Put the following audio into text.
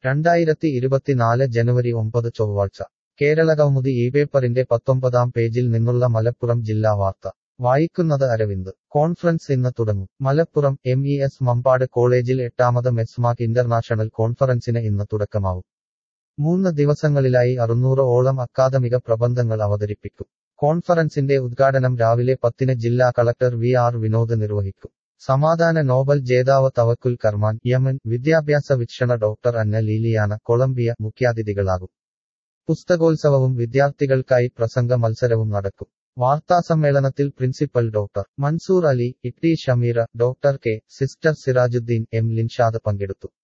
രണ്ടായിരത്തി ഇരുപത്തിനാല് ജനുവരി ഒമ്പത് ചൊവ്വാഴ്ച കേരളകൗമുദി ഈ പേപ്പറിന്റെ പത്തൊമ്പതാം പേജിൽ നിന്നുള്ള മലപ്പുറം ജില്ലാ വാർത്ത വായിക്കുന്നത് അരവിന്ദ് കോൺഫറൻസ് ഇന്ന് തുടങ്ങും Malappuram M E S Mampad കോളേജിൽ എട്ടാമത് മെസ്മാക് ഇന്റർനാഷണൽ കോൺഫറൻസിന് ഇന്ന് തുടക്കമാവും മൂന്ന് ദിവസങ്ങളിലായി അറുന്നൂറ് ഓളം അക്കാദമിക പ്രബന്ധങ്ങൾ അവതരിപ്പിക്കും കോൺഫറൻസിന്റെ ഉദ്ഘാടനം രാവിലെ പത്തിന് ജില്ലാ കളക്ടർ വി ആർ വിനോദ് നിർവഹിക്കും സമാധാന നോബൽ ജേതാവ് തവക്കുൽ കർമാൻ യമൻ വിദ്യാഭ്യാസ വീക്ഷണ ഡോക്ടർ അന്ന ലീലിയാന കൊളംബിയ മുഖ്യാതിഥികളാകും പുസ്തകോത്സവവും വിദ്യാർത്ഥികൾക്കായി പ്രസംഗ മത്സരവും നടക്കും വാർത്താസമ്മേളനത്തിൽ principal doctor Mansoor Ali Itti Shameera doctor K sister Sirajuddin M Linshad പങ്കെടുത്തു